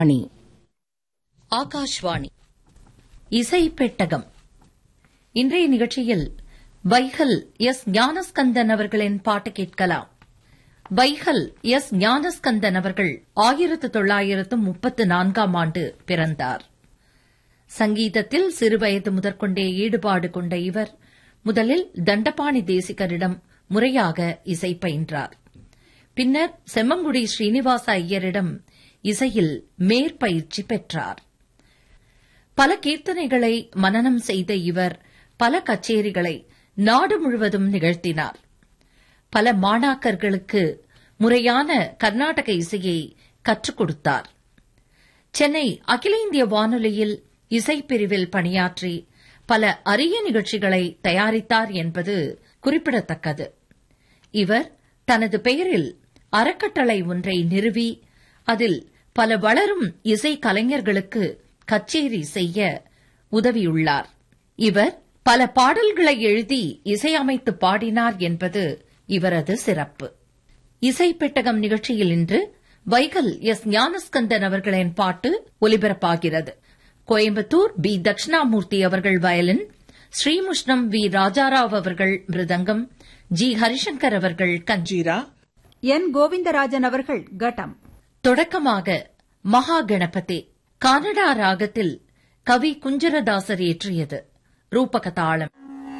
அணி ஆகாஷ்வாணி இசை பெட்டகம் இன்றைய நிகழ்ச்சியில் வைகல் எஸ் ஞானஸ்கந்தன் அவர்களின் பாட்டு கேட்கலாம் வைகல் எஸ் ஞானஸ்கந்தன் அவர்கள் ஆயிரத்து தொள்ளாயிரத்து முப்பத்து நான்காம் ஆண்டு பிறந்தார் சங்கீதத்தில் சிறுவயது முதற்கொண்டே ஈடுபாடு கொண்ட இவர் முதலில் தண்டபாணி தேசிகரிடம் முறையாக இசை பயின்றார் பின்னர் செம்மங்குடி ஸ்ரீனிவாச ஐயரிடம் இசையில் மேற்பயிற்சி பெற்றார் பல கீர்த்தனைகளை மனனம் செய்த இவர் பல கச்சேரிகளை நாடு முழுவதும் நிகழ்த்தினார் பல மாணாக்கர்களுக்கு முறையான கர்நாடக இசையை கற்றுக் கொடுத்தார் சென்னை அகில இந்திய வானொலியில் இசைப்பிரிவில் பணியாற்றி பல அரிய நிகழ்ச்சிகளை தயாரித்தார் என்பது குறிப்பிடத்தக்கது இவர் தனது பெயரில் அறக்கட்டளை ஒன்றை நிறுவி அதில் பல வளரும் இசை கலைஞர்களுக்கு கச்சேரி செய்ய உதவியுள்ளார் இவர் பல பாடல்களை எழுதி இசையமைத்து பாடினார் என்பது இவரது சிறப்பு இசை பெட்டகம் நிகழ்ச்சியில் இன்று வைகல் எஸ் ஞானஸ்கந்தன் அவர்களின் பாட்டு ஒலிபரப்பாகிறது கோயம்புத்தூர் பி தட்சிணாமூர்த்தி அவர்கள் வயலின் ஸ்ரீமுஷ்ணம் வி ராஜாராவ் அவர்கள் மிருதங்கம் ஜி ஹரிசங்கர் அவர்கள் கஞ்சீரா என் கோவிந்தராஜன் அவர்கள் கட்டம் தொடக்கமாக மகா கணபதி கானடா ராகத்தில் கவி குஞ்சரதாசர் இயற்றியது ரூபகதாளம்